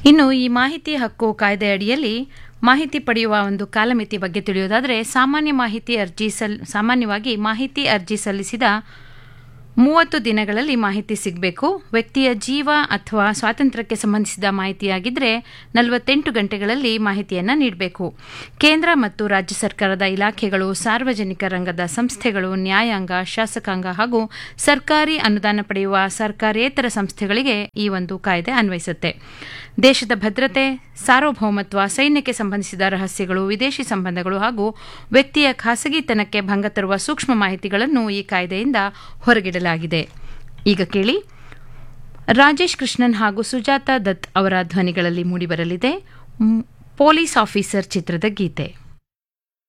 ಇನ್ನು ಈ ಮಾಹಿತಿ ಹಕ್ಕು ಕಾಯ್ದೆ ಅಡಿಯಲ್ಲಿ ಮಾಹಿತಿ ಪಡೆಯುವ ಒಂದು ಕಾಲಮಿತಿ ಬಗ್ಗೆ ತಿಳಿಯೋದಾದರೆ ಸಾಮಾನ್ಯ ಮಾಹಿತಿ ಅರ್ಜಿ ಸಲ್ ಸಾಮಾನ್ಯವಾಗಿ ಮಾಹಿತಿ ಅರ್ಜಿ ಸಲ್ಲಿಸಿದ ಮೂವತ್ತು ದಿನಗಳಲ್ಲಿ ಮಾಹಿತಿ ಸಿಗಬೇಕು ವ್ಯಕ್ತಿಯ ಜೀವ ಅಥವಾ ಸ್ವಾತಂತ್ರ್ಯಕ್ಕೆ ಸಂಬಂಧಿಸಿದ ಮಾಹಿತಿಯಾಗಿದ್ದರೆ ನಲವತ್ತೆಂಟು ಗಂಟೆಗಳಲ್ಲಿ ಮಾಹಿತಿಯನ್ನು ನೀಡಬೇಕು ಕೇಂದ್ರ ಮತ್ತು ರಾಜ್ಯ ಸರ್ಕಾರದ ಇಲಾಖೆಗಳು ಸಾರ್ವಜನಿಕ ರಂಗದ ಸಂಸ್ಥೆಗಳು ನ್ಯಾಯಾಂಗ ಶಾಸಕಾಂಗ ಹಾಗೂ ಸರ್ಕಾರಿ ಅನುದಾನ ಪಡೆಯುವ ಸರ್ಕಾರೇತರ ಸಂಸ್ಥೆಗಳಿಗೆ ಈ ಒಂದು ಕಾಯ್ದೆ ಅನ್ವಯಿಸುತ್ತೆ ದೇಶದ ಭದ್ರತೆ ಸಾರ್ವಭೌಮತ್ವ ಸೈನ್ಯಕ್ಕೆ ಸಂಬಂಧಿಸಿದ ರಹಸ್ಯಗಳು ವಿದೇಶಿ ಸಂಬಂಧಗಳು ಹಾಗೂ ವ್ಯಕ್ತಿಯ ಖಾಸಗಿತನಕ್ಕೆ ಭಂಗ ತರುವ ಸೂಕ್ಷ್ಮ ಮಾಹಿತಿಗಳನ್ನು ಈ ಕಾಯ್ದೆಯಿಂದ ಹೊರಗಿಡಲಾಗಿದೆ ಈಗ ಕೇಳಿ ರಾಜೇಶ್ ಕೃಷ್ಣನ್ ಹಾಗೂ ಸುಜಾತಾ ದತ್ ಅವರ ಧ್ವನಿಗಳಲ್ಲಿ ಮೂಡಿಬರಲಿದೆ ಮ್, ಪೊಲೀಸ್ ಆಫೀಸರ್ ಚಿತ್ರದ ಗೀತೆ